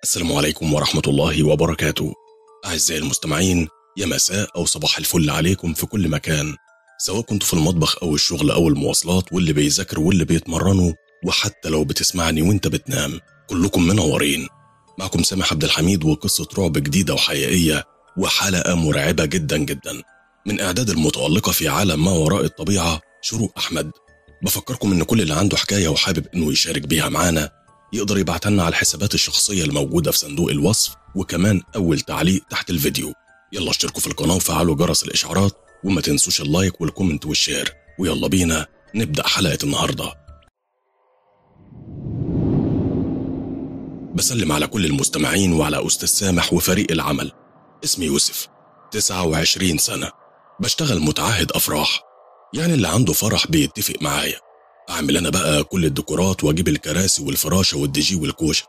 السلام عليكم ورحمة الله وبركاته أعزائي المستمعين يا مساء أو صباح الفل عليكم في كل مكان سواء كنتوا في المطبخ أو الشغل أو المواصلات واللي بيذاكروا واللي بيتمرنوا وحتى لو بتسمعني وانت بتنام كلكم منورين معكم سامح عبد الحميد وقصة رعب جديدة وحقيقية وحلقة مرعبة جدا جدا من إعداد المتألقة في عالم ما وراء الطبيعة شروق أحمد بفكركم إن كل اللي عنده حكاية وحابب إنه يشارك بيها معانا يقدر يبعتها لنا على الحسابات الشخصية الموجودة في صندوق الوصف وكمان أول تعليق تحت الفيديو يلا اشتركوا في القناة وفعلوا جرس الإشعارات وما تنسوش اللايك والكومنت والشير ويلا بينا نبدأ حلقة النهاردة بسلم على كل المستمعين وعلى أستاذ سامح وفريق العمل اسمي يوسف 29 سنة بشتغل متعهد أفراح يعني اللي عنده فرح بيتفق معايا أعمل أنا بقى كل الديكورات وأجيب الكراسي والفراشة والديجي والكوشة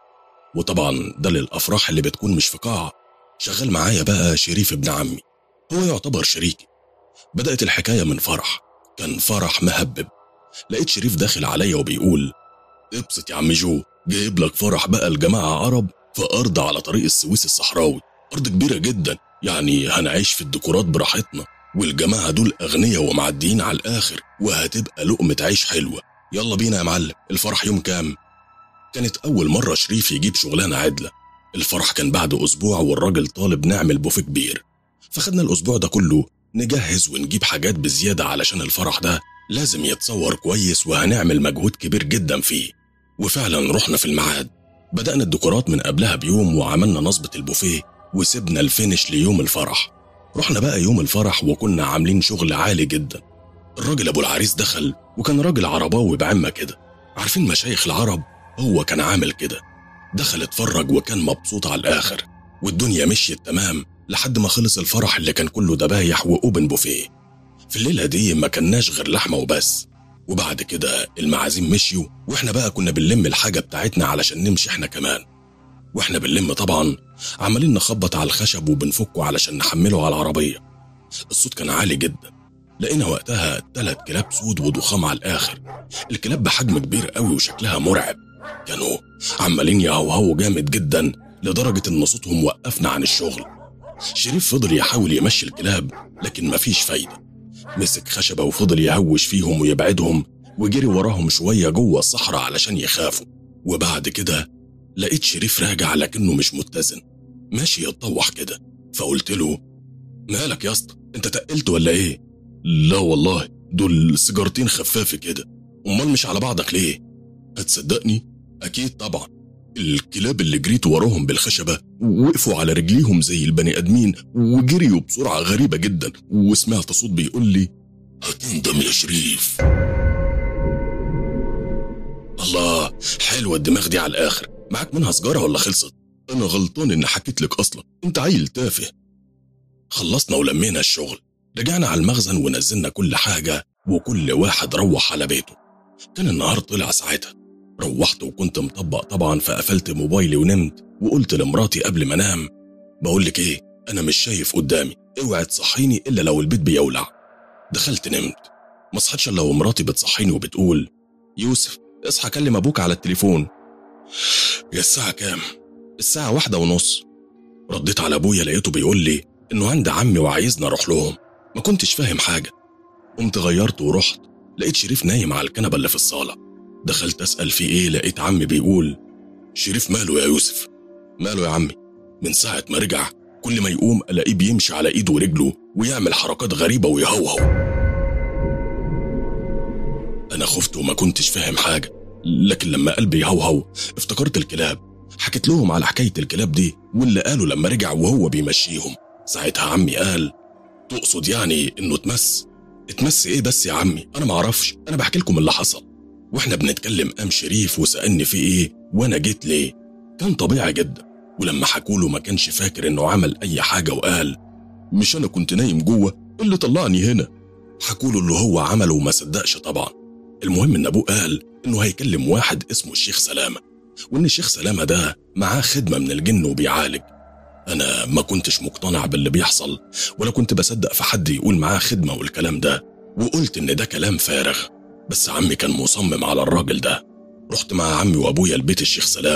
وطبعا ده للأفراح اللي بتكون مش في قاعة شغال معايا بقى شريف ابن عمي هو يعتبر شريكي بدأت الحكاية من فرح كان فرح مهبب لقيت شريف داخل عليا وبيقول ابسط يا عم جو جايب لك فرح بقى الجماعة عرب في أرض على طريق السويس الصحراوي أرض كبيرة جدا يعني هنعيش في الديكورات براحتنا والجماعة دول أغنياء ومعديين على الآخر وهتبقى لقمة عيش حلوة يلا بينا يا معلم الفرح يوم كام كانت أول مرة شريف يجيب شغلانة عدلة الفرح كان بعد أسبوع والراجل طالب نعمل بوفيه كبير فخدنا الأسبوع ده كله نجهز ونجيب حاجات بزيادة علشان الفرح ده لازم يتصور كويس وهنعمل مجهود كبير جدا فيه وفعلا رحنا في الميعاد بدأنا الديكورات من قبلها بيوم وعملنا نصبة البوفيه وسبنا الفينش ليوم الفرح رحنا بقى يوم الفرح وكنا عاملين شغل عالي جدا الراجل ابو العريس دخل وكان راجل عرباوي بعمة كده عارفين مشايخ العرب هو كان عامل كده دخل اتفرج وكان مبسوط على الاخر والدنيا مشيت تمام لحد ما خلص الفرح اللي كان كله دبايح واوبن بوفيه في الليله دي ما كناش غير لحمه وبس وبعد كده المعازيم مشيوا واحنا بقى كنا بنلم الحاجه بتاعتنا علشان نمشي احنا كمان واحنا بنلم طبعا عمالين نخبط على الخشب وبنفكه علشان نحمله على العربيه الصوت كان عالي جدا لقينا وقتها تلات كلاب سود وضخام على الاخر الكلاب بحجم كبير قوي وشكلها مرعب كانوا عمالين يهوهوا جامد جدا لدرجة إن صوتهم وقفنا عن الشغل شريف فضل يحاول يمشي الكلاب لكن مفيش فايدة مسك خشبة وفضل يهوش فيهم ويبعدهم وجري وراهم شوية جوه الصحراء علشان يخافوا وبعد كده لقيت شريف راجع لكنه مش متزن ماشي يتطوح كده فقلت له مالك يا اسطى انت تقلت ولا ايه لا والله دول سيجارتين خفافة كده امال مش على بعضك ليه هتصدقني اكيد طبعا الكلاب اللي جريت وراهم بالخشبة وقفوا على رجليهم زي البني ادمين وجريوا بسرعة غريبة جدا وسمعت صوت بيقول لي هتندم يا شريف الله حلوة الدماغ دي على الآخر معاك منها سجارة ولا خلصت أنا غلطان إن حكيت لك أصلا أنت عيل تافه خلصنا ولمينا الشغل رجعنا على المخزن ونزلنا كل حاجة وكل واحد روح على بيته كان النهار طلع ساعتها روحت وكنت مطبق طبعا فقفلت موبايلي ونمت وقلت لمراتي قبل ما انام بقول لك ايه انا مش شايف قدامي اوعي تصحيني الا لو البيت بيولع دخلت نمت ما صحتش الا ومراتي بتصحيني وبتقول يوسف اصحى كلم ابوك على التليفون يا الساعة كام؟ الساعة واحدة ونص رديت على ابويا لقيته بيقول لي انه عند عمي وعايزني اروح لهم ما كنتش فاهم حاجة قمت غيرت ورحت لقيت شريف نايم على الكنبة اللي في الصالة دخلت أسأل في إيه لقيت عمي بيقول شريف ماله يا يوسف ماله يا عمي من ساعة ما رجع كل ما يقوم ألاقيه بيمشي على إيده ورجله ويعمل حركات غريبة ويهوهو أنا خفت وما كنتش فاهم حاجة لكن لما قلبي يهوهو افتكرت الكلاب حكيت لهم على حكاية الكلاب دي واللي قالوا لما رجع وهو بيمشيهم ساعتها عمي قال تقصد يعني إنه اتمس اتمس إيه بس يا عمي أنا معرفش أنا بحكي لكم اللي حصل واحنا بنتكلم قام شريف وسألني في ايه وانا جيت ليه كان طبيعي جدا ولما حكوله ما كانش فاكر انه عمل اي حاجة وقال مش انا كنت نايم جوه اللي طلعني هنا حكوله اللي هو عمله وما صدقش طبعا المهم ان ابوه قال انه هيكلم واحد اسمه الشيخ سلامة وان الشيخ سلامة ده معاه خدمة من الجن وبيعالج انا ما كنتش مقتنع باللي بيحصل ولا كنت بصدق في حد يقول معاه خدمة والكلام ده وقلت ان ده كلام فارغ بس عمي كان مصمم على الراجل ده رحت مع عمي وابويا لبيت الشيخ سلامة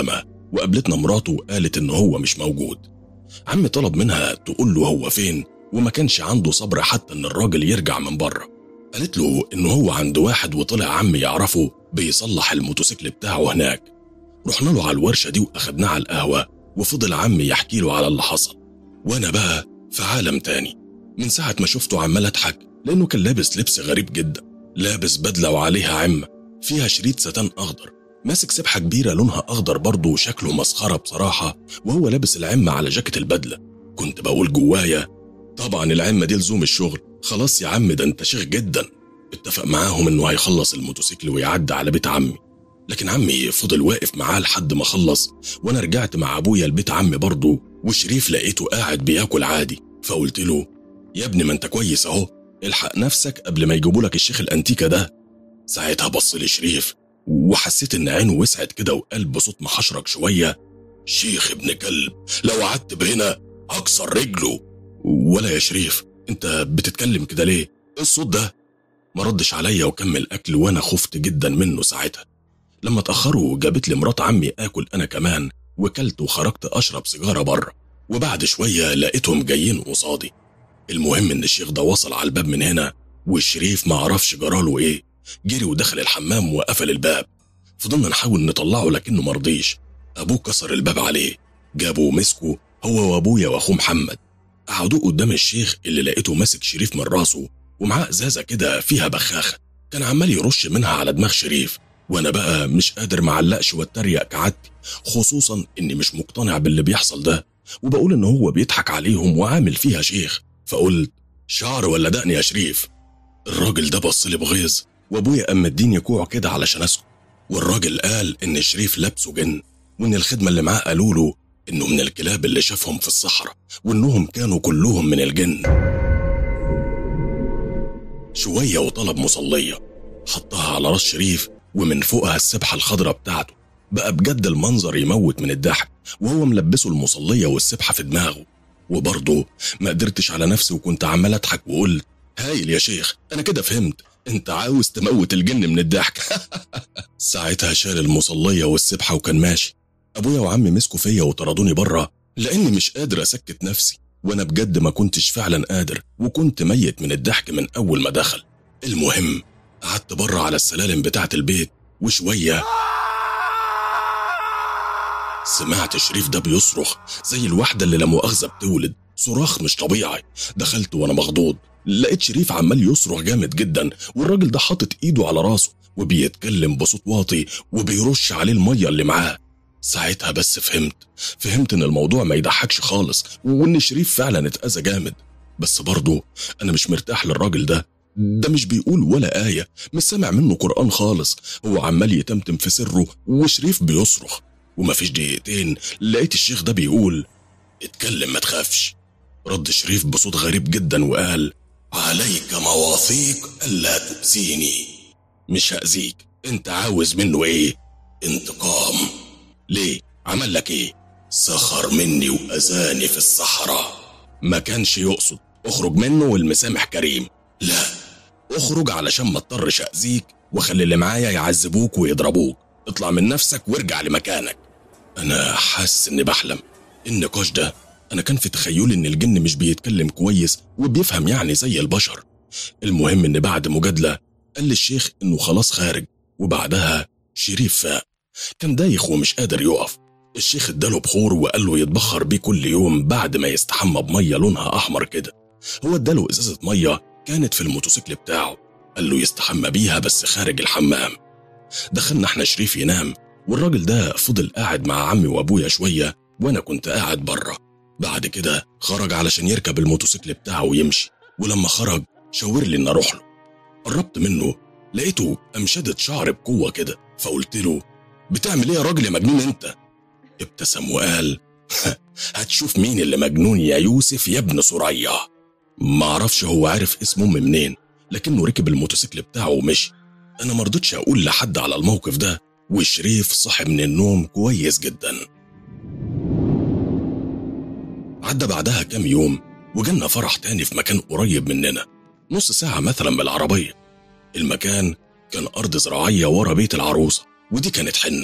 وقابلتنا مراته وقالت إن هو مش موجود عمي طلب منها تقول له هو فين وما كانش عنده صبر حتى إن الراجل يرجع من بره قالت له إن هو عند واحد وطلع عمي يعرفه بيصلح الموتوسيكل بتاعه هناك رحنا له على الورشة دي وأخدناه على القهوة وفضل عمي يحكي له على اللي حصل وأنا بقى في عالم تاني من ساعة ما شفته عمال أضحك لأنه كان لابس لبس غريب جدا لابس بدلة وعليها عمة فيها شريط ستان أخضر ماسك سبحة كبيرة لونها أخضر برضه وشكله مسخرة بصراحة وهو لابس العمة على جاكيت البدلة كنت بقول جوايا طبعا العمة دي لزوم الشغل خلاص يا عم ده انت شيخ جدا اتفق معاهم انه هيخلص الموتوسيكل ويعدي على بيت عمي لكن عمي فضل واقف معاه لحد ما خلص وانا رجعت مع ابويا لبيت عمي برضه وشريف لقيته قاعد بياكل عادي فقلت له يا ابني ما انت كويس اهو الحق نفسك قبل ما يجيبوا لك الشيخ الانتيكه ده ساعتها بص لي شريف وحسيت ان عينه وسعت كده وقال بصوت محشرك شويه شيخ ابن كلب لو قعدت بهنا هكسر رجله ولا يا شريف انت بتتكلم كده ليه ايه الصوت ده ما ردش عليا وكمل اكل وانا خفت جدا منه ساعتها لما اتاخروا جابت لي مرات عمي اكل انا كمان وكلت وخرجت اشرب سيجاره بره وبعد شويه لقيتهم جايين قصادي المهم ان الشيخ ده وصل على الباب من هنا والشريف ما عرفش جراله ايه جري ودخل الحمام وقفل الباب فضلنا نحاول نطلعه لكنه مرضيش ابوه كسر الباب عليه جابه ومسكه هو وابويا واخوه محمد قعدوه قدام الشيخ اللي لقيته ماسك شريف من راسه ومعاه ازازه كده فيها بخاخه كان عمال يرش منها على دماغ شريف وانا بقى مش قادر معلقش واتريق كعادتي خصوصا اني مش مقتنع باللي بيحصل ده وبقول ان هو بيضحك عليهم وعامل فيها شيخ فقلت شعر ولا دقني يا شريف الراجل ده بص لي بغيظ وابويا قام مديني كوع كده علشان اسكت والراجل قال ان شريف لابسه جن وان الخدمه اللي معاه قالوا له انه من الكلاب اللي شافهم في الصحراء وانهم كانوا كلهم من الجن شويه وطلب مصليه حطها على راس شريف ومن فوقها السبحه الخضراء بتاعته بقى بجد المنظر يموت من الضحك وهو ملبسه المصليه والسبحه في دماغه وبرضه ما قدرتش على نفسي وكنت عمال اضحك وقلت هايل يا شيخ انا كده فهمت انت عاوز تموت الجن من الضحك ساعتها شال المصليه والسبحه وكان ماشي ابويا وعمي مسكوا فيا وطردوني بره لاني مش قادر اسكت نفسي وانا بجد ما كنتش فعلا قادر وكنت ميت من الضحك من اول ما دخل المهم قعدت بره على السلالم بتاعه البيت وشويه سمعت شريف ده بيصرخ زي الواحده اللي لا مؤاخذه بتولد صراخ مش طبيعي دخلت وانا مخضوض لقيت شريف عمال يصرخ جامد جدا والراجل ده حاطط ايده على راسه وبيتكلم بصوت واطي وبيرش عليه الميه اللي معاه ساعتها بس فهمت فهمت ان الموضوع ما يضحكش خالص وان شريف فعلا اتأذى جامد بس برضه انا مش مرتاح للراجل ده ده مش بيقول ولا آية مش سامع منه قرآن خالص هو عمال يتمتم في سره وشريف بيصرخ ومفيش دقيقتين لقيت الشيخ ده بيقول اتكلم ما تخافش رد شريف بصوت غريب جدا وقال عليك مواثيق ألا تؤذيني مش هأذيك انت عاوز منه ايه انتقام ليه عمل لك ايه سخر مني وأذاني في الصحراء ما كانش يقصد اخرج منه والمسامح كريم لا اخرج علشان ما اضطرش اذيك وخلي اللي معايا يعذبوك ويضربوك اطلع من نفسك وارجع لمكانك انا حاسس اني بحلم النقاش ده انا كان في تخيلي ان الجن مش بيتكلم كويس وبيفهم يعني زي البشر المهم ان بعد مجادله قال للشيخ انه خلاص خارج وبعدها شريف فاق كان دايخ ومش قادر يقف الشيخ اداله بخور وقال له يتبخر بيه كل يوم بعد ما يستحمى بميه لونها احمر كده هو اداله ازازه ميه كانت في الموتوسيكل بتاعه قال له يستحمى بيها بس خارج الحمام دخلنا احنا شريف ينام والراجل ده فضل قاعد مع عمي وابويا شويه وانا كنت قاعد بره بعد كده خرج علشان يركب الموتوسيكل بتاعه ويمشي ولما خرج شاور لي ان اروح له قربت منه لقيته قام شادد شعري بقوه كده فقلت له بتعمل ايه يا راجل يا مجنون انت ابتسم وقال هتشوف مين اللي مجنون يا يوسف يا ابن سوريا ما اعرفش هو عارف اسم امي منين لكنه ركب الموتوسيكل بتاعه ومشي انا مرضتش اقول لحد على الموقف ده وشريف صحي من النوم كويس جدا عدى بعدها كام يوم وجالنا فرح تاني في مكان قريب مننا نص ساعة مثلا بالعربية المكان كان أرض زراعية ورا بيت العروسة ودي كانت حنة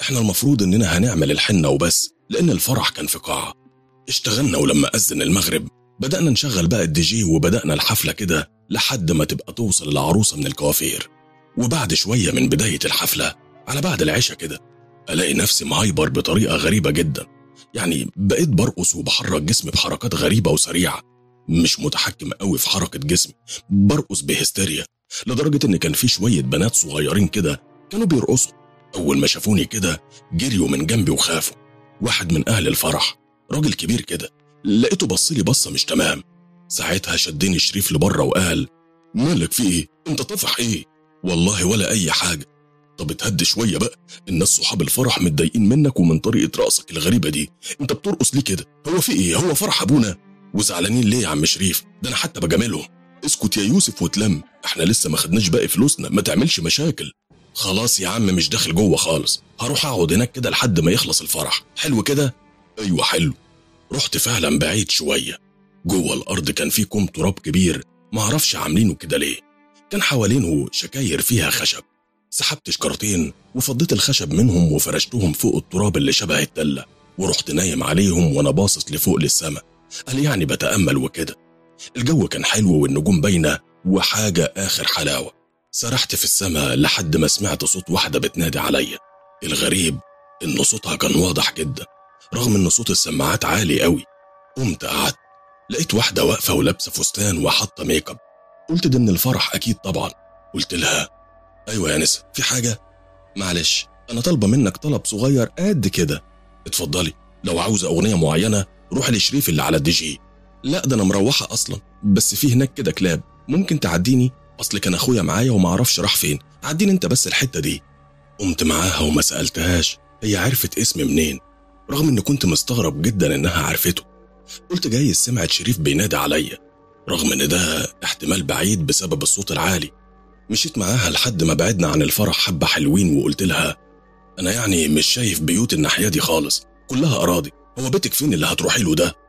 احنا المفروض اننا هنعمل الحنة وبس لان الفرح كان في قاعة اشتغلنا ولما أذن المغرب بدأنا نشغل بقى الدي جي وبدأنا الحفلة كده لحد ما تبقى توصل العروسة من الكوافير وبعد شوية من بداية الحفلة على بعد العشاء كده ألاقي نفسي مهايبر بطريقة غريبة جدا يعني بقيت برقص وبحرك جسمي بحركات غريبة وسريعة مش متحكم قوي في حركة جسمي برقص بهستيريا لدرجة إن كان في شوية بنات صغيرين كده كانوا بيرقصوا أول ما شافوني كده جريوا من جنبي وخافوا واحد من أهل الفرح راجل كبير كده لقيته بصلي بصة مش تمام ساعتها شدني شريف لبره وقال مالك في ايه انت طفح ايه والله ولا اي حاجة طب اتهد شوية بقى الناس صحاب الفرح متضايقين منك ومن طريقة رقصك الغريبة دي انت بترقص ليه كده هو في ايه هو فرح ابونا وزعلانين ليه يا عم شريف ده انا حتى بجاملهم اسكت يا يوسف وتلم احنا لسه ما خدناش باقي فلوسنا ما تعملش مشاكل خلاص يا عم مش داخل جوه خالص هروح اقعد هناك كده لحد ما يخلص الفرح حلو كده ايوه حلو رحت فعلا بعيد شوية جوه الأرض كان في كوم تراب كبير معرفش عاملينه كده ليه كان حوالينه شكاير فيها خشب سحبت شكرتين وفضيت الخشب منهم وفرشتهم فوق التراب اللي شبه التلة ورحت نايم عليهم وانا باصص لفوق للسما قال يعني بتأمل وكده الجو كان حلو والنجوم باينة وحاجة آخر حلاوة سرحت في السما لحد ما سمعت صوت واحدة بتنادي عليا الغريب إن صوتها كان واضح جدا رغم إن صوت السماعات عالي قوي قمت قعدت لقيت واحدة واقفة ولابسة فستان وحاطة ميك اب قلت ده من الفرح أكيد طبعا قلت لها أيوة يا نسا في حاجة معلش أنا طالبة منك طلب صغير قد كده اتفضلي لو عاوزة أغنية معينة روحي لشريف اللي على الدي جي لا ده أنا مروحة أصلا بس في هناك كده كلاب ممكن تعديني أصل كان أخويا معايا ومعرفش راح فين عديني أنت بس الحتة دي قمت معاها وما سألتهاش هي عرفت اسمي منين رغم إني كنت مستغرب جدا إنها عرفته قلت جايز سمعت شريف بينادي عليا رغم إن ده احتمال بعيد بسبب الصوت العالي مشيت معاها لحد ما بعدنا عن الفرح حبة حلوين وقلت لها أنا يعني مش شايف بيوت الناحية دي خالص كلها أراضي هو بيتك فين اللي هتروحي له ده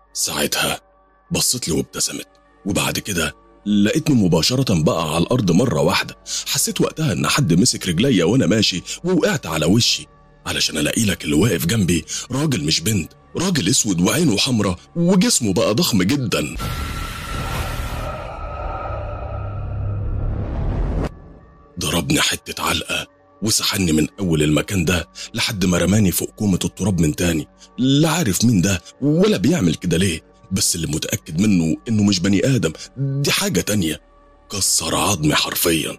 ساعتها بصت لي وابتسمت وبعد كده لقيتني مباشرة بقى على الأرض مرة واحدة حسيت وقتها إن حد مسك رجليا وأنا ماشي ووقعت على وشي علشان ألاقي لك اللي واقف جنبي راجل مش بنت راجل اسود وعينه حمرة وجسمه بقى ضخم جدا ضربني حتة علقة وسحني من أول المكان ده لحد ما رماني فوق كومة التراب من تاني لا عارف مين ده ولا بيعمل كده ليه بس اللي متأكد منه إنه مش بني آدم دي حاجة تانية كسر عظمي حرفيا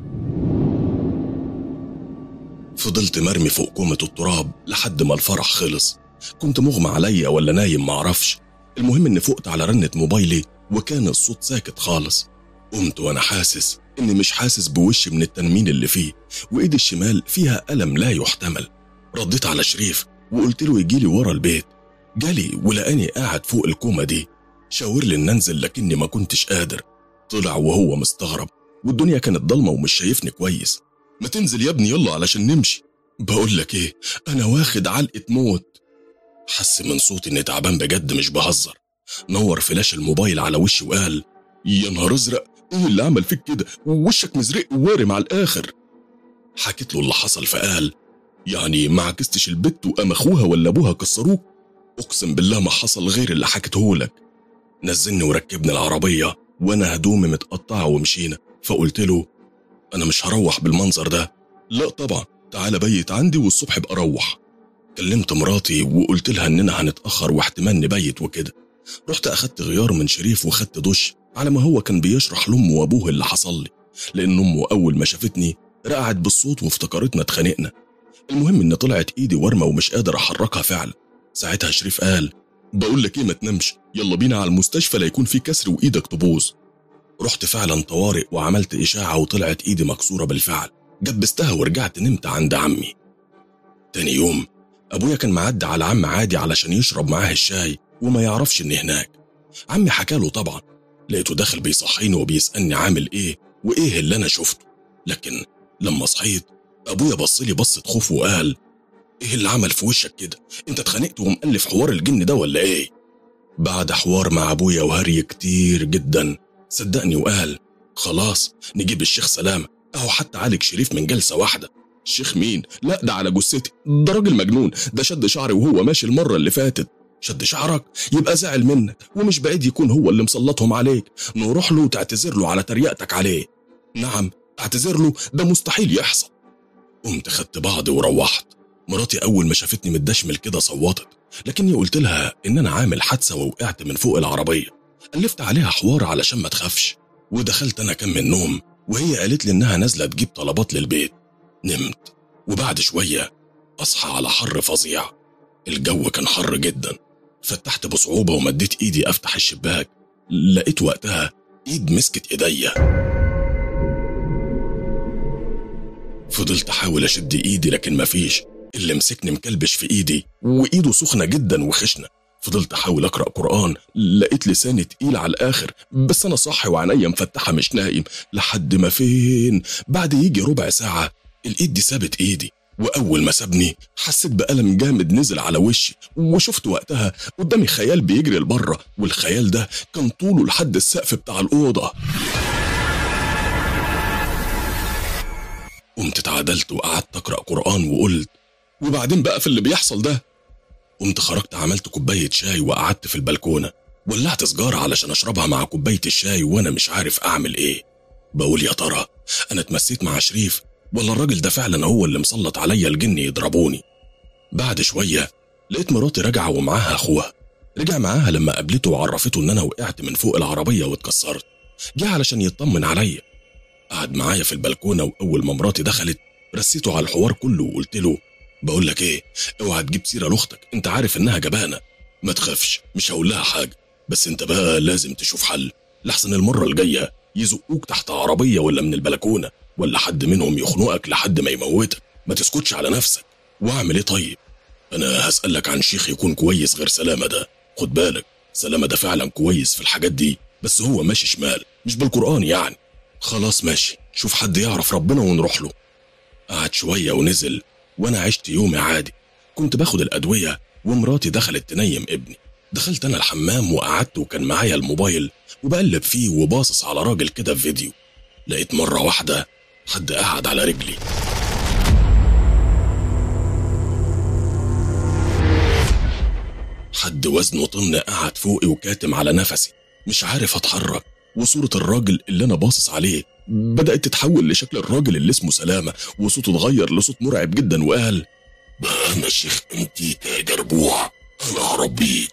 فضلت مرمي فوق كومة التراب لحد ما الفرح خلص كنت مغمى عليا ولا نايم معرفش المهم اني فقت على رنة موبايلي وكان الصوت ساكت خالص قمت وانا حاسس اني مش حاسس بوشي من التنميل اللي فيه وايدي الشمال فيها ألم لا يحتمل رديت على شريف وقلت له يجيلي ورا البيت جالي ولقاني قاعد فوق الكومة دي شاور لي ان انزل لكني ما كنتش قادر طلع وهو مستغرب والدنيا كانت ضلمة ومش شايفني كويس ما تنزل يا ابني يلا علشان نمشي بقول لك ايه انا واخد علقة موت حس من صوتي اني تعبان بجد مش بهزر نور فلاش الموبايل على وشي وقال يا نهار ازرق ايه اللي عمل فيك كده ووشك مزرق ووارم على الاخر حكيت له اللي حصل فقال يعني ما عكستش البت وقام اخوها ولا ابوها كسروك اقسم بالله ما حصل غير اللي حكيته لك نزلني وركبني العربيه وانا هدومي متقطعه ومشينا فقلت له انا مش هروح بالمنظر ده لا طبعا تعالى بيت عندي والصبح ابقى اروح كلمت مراتي وقلت لها اننا هنتاخر واحتمال نبيت وكده رحت اخدت غيار من شريف وخدت دش على ما هو كان بيشرح لامه وابوه اللي حصل لي لان امه اول ما شافتني رقعت بالصوت وافتكرتنا اتخانقنا المهم ان طلعت ايدي ورمه ومش قادر احركها فعلا ساعتها شريف قال بقول لك ايه ما تنامش يلا بينا على المستشفى لا يكون في كسر وايدك تبوظ رحت فعلا طوارئ وعملت اشاعه وطلعت ايدي مكسوره بالفعل جبستها ورجعت نمت عند عمي تاني يوم ابويا كان معدي على عم عادي علشان يشرب معاه الشاي وما يعرفش اني هناك عمي حكاله طبعا لقيته داخل بيصحيني وبيسالني عامل ايه وايه اللي انا شفته لكن لما صحيت ابويا بص لي بصه خوف وقال ايه اللي عمل في وشك كده انت اتخانقت ومألف حوار الجن ده ولا ايه بعد حوار مع ابويا وهري كتير جدا صدقني وقال خلاص نجيب الشيخ سلامة اهو حتى عالج شريف من جلسة واحدة الشيخ مين لا ده على جثتي ده راجل مجنون ده شد شعري وهو ماشي المره اللي فاتت شد شعرك يبقى زعل منك ومش بعيد يكون هو اللي مسلطهم عليك نروح له وتعتذر له على تريقتك عليه نعم اعتذر له ده مستحيل يحصل قمت خدت بعضي وروحت مراتي اول ما شافتني متدشمل كده صوتت لكني قلت لها ان انا عامل حادثه ووقعت من فوق العربيه الفت عليها حوار علشان ما تخافش ودخلت انا كم من النوم وهي قالت لي انها نازله تجيب طلبات للبيت نمت وبعد شويه اصحى على حر فظيع الجو كان حر جدا فتحت بصعوبه ومديت ايدي افتح الشباك لقيت وقتها ايد مسكت ايديا فضلت احاول اشد ايدي لكن مفيش اللي مسكني مكلبش في ايدي وايده سخنه جدا وخشنه فضلت احاول اقرا قران لقيت لساني تقيل على الاخر بس انا صاحي وعينيا مفتحه مش نايم لحد ما فين بعد يجي ربع ساعه الايد دي سابت ايدي واول ما سابني حسيت بالم جامد نزل على وشي وشفت وقتها قدامي خيال بيجري لبره والخيال ده كان طوله لحد السقف بتاع الاوضه قمت اتعدلت وقعدت اقرا قران وقلت وبعدين بقى في اللي بيحصل ده قمت خرجت عملت كوبايه شاي وقعدت في البلكونه ولعت سجاره علشان اشربها مع كوبايه الشاي وانا مش عارف اعمل ايه بقول يا ترى انا اتمسيت مع شريف ولا الراجل ده فعلا هو اللي مسلط عليا الجن يضربوني بعد شويه لقيت مراتي راجعه ومعاها اخوها رجع معاها لما قابلته وعرفته ان انا وقعت من فوق العربيه واتكسرت جه علشان يطمن عليا قعد معايا في البلكونه واول ما مراتي دخلت رسيته على الحوار كله وقلت له بقول لك ايه اوعى تجيب سيره لاختك انت عارف انها جبانه ما تخافش مش هقول لها حاجه بس انت بقى لازم تشوف حل لحسن المره الجايه يزقوك تحت عربيه ولا من البلكونه ولا حد منهم يخنقك لحد ما يموتك ما تسكتش على نفسك واعمل ايه طيب انا هسالك عن شيخ يكون كويس غير سلامه ده خد بالك سلامه ده فعلا كويس في الحاجات دي بس هو ماشي شمال مش بالقران يعني خلاص ماشي شوف حد يعرف ربنا ونروح له قعد شويه ونزل وانا عشت يومي عادي كنت باخد الادويه ومراتي دخلت تنيم ابني دخلت انا الحمام وقعدت وكان معايا الموبايل وبقلب فيه وباصص على راجل كده في فيديو لقيت مره واحده حد قعد على رجلي حد وزنه طن قعد فوقي وكاتم على نفسي مش عارف اتحرك وصورة الراجل اللي أنا باصص عليه بدأت تتحول لشكل الراجل اللي اسمه سلامة وصوته اتغير لصوت مرعب جدا وقال بقى أنا شيخ أنتي تاجر بوع أنا هربيك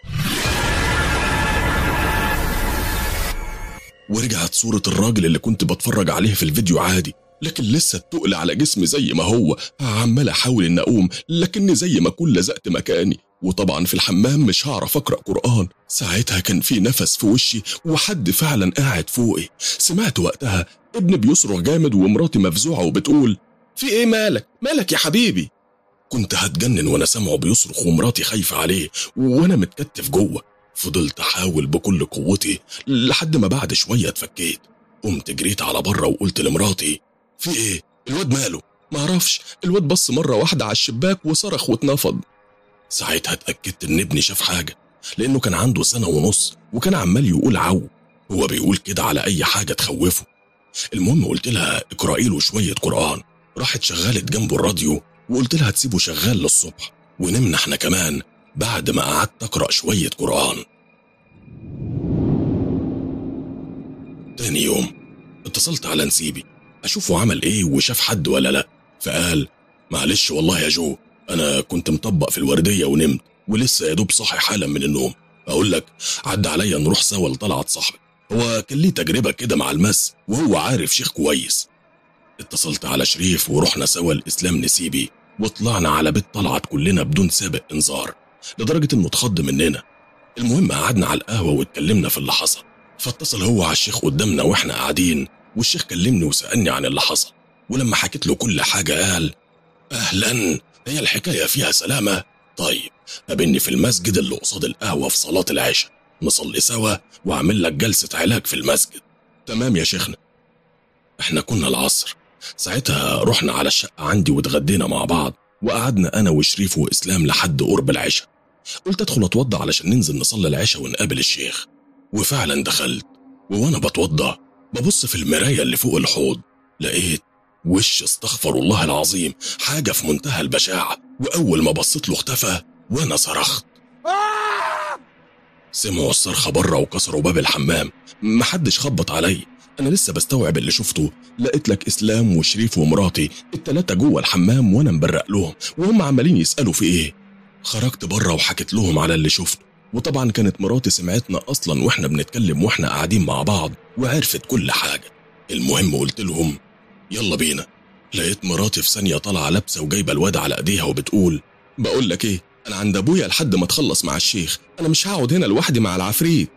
ورجعت صورة الراجل اللي كنت بتفرج عليه في الفيديو عادي لكن لسه التقل على جسمي زي ما هو عمال احاول ان اقوم لكني زي ما اكون لزقت مكاني وطبعا في الحمام مش هعرف اقرا قران ساعتها كان في نفس في وشي وحد فعلا قاعد فوقي سمعت وقتها ابني بيصرخ جامد ومراتي مفزوعه وبتقول في ايه مالك مالك يا حبيبي كنت هتجنن وانا سامعه بيصرخ ومراتي خايفه عليه وانا متكتف جوه فضلت احاول بكل قوتي لحد ما بعد شويه اتفكيت قمت جريت على بره وقلت لمراتي في ايه الواد ماله معرفش الواد بص مره واحده على الشباك وصرخ واتنفض ساعتها اتاكدت ان ابني شاف حاجه لانه كان عنده سنه ونص وكان عمال يقول عو هو بيقول كده على اي حاجه تخوفه المهم قلت لها اقرأي له شويه قران راحت شغلت جنبه الراديو وقلت لها تسيبه شغال للصبح ونمنا احنا كمان بعد ما قعدت اقرا شويه قران تاني يوم اتصلت على نسيبي اشوفه عمل ايه وشاف حد ولا لا فقال معلش والله يا جو انا كنت مطبق في الورديه ونمت ولسه يا دوب صاحي حالا من النوم اقول لك عدى عليا نروح سوا لطلعت صاحبي هو كان ليه تجربه كده مع المس وهو عارف شيخ كويس اتصلت على شريف ورحنا سوا الاسلام نسيبي وطلعنا على بيت طلعت كلنا بدون سابق انذار لدرجه انه اتخض مننا المهم قعدنا على القهوه واتكلمنا في اللي حصل فاتصل هو على الشيخ قدامنا واحنا قاعدين والشيخ كلمني وسالني عن اللي حصل ولما حكيت له كل حاجه قال اهلا هي الحكايه فيها سلامه طيب قابلني في المسجد اللي قصاد القهوه في صلاه العشاء نصلي سوا واعمل لك جلسه علاج في المسجد تمام يا شيخنا احنا كنا العصر ساعتها رحنا على الشقه عندي واتغدينا مع بعض وقعدنا انا وشريف واسلام لحد قرب العشاء قلت ادخل اتوضى علشان ننزل نصلي العشاء ونقابل الشيخ وفعلا دخلت وانا بتوضى ببص في المرايه اللي فوق الحوض لقيت وش استغفر الله العظيم حاجة في منتهى البشاعة وأول ما بصيت له اختفى وأنا صرخت سمعوا الصرخة بره وكسروا باب الحمام محدش خبط علي أنا لسه بستوعب اللي شفته لقيت لك إسلام وشريف ومراتي التلاتة جوه الحمام وأنا مبرق لهم وهم عمالين يسألوا في إيه خرجت بره وحكيت لهم على اللي شفته وطبعا كانت مراتي سمعتنا أصلا وإحنا بنتكلم وإحنا قاعدين مع بعض وعرفت كل حاجة المهم قلت لهم يلا بينا لقيت مراتي في ثانية طالعة لابسة وجايبة الواد على ايديها وبتقول بقول لك ايه انا عند ابويا لحد ما تخلص مع الشيخ انا مش هقعد هنا لوحدي مع العفريت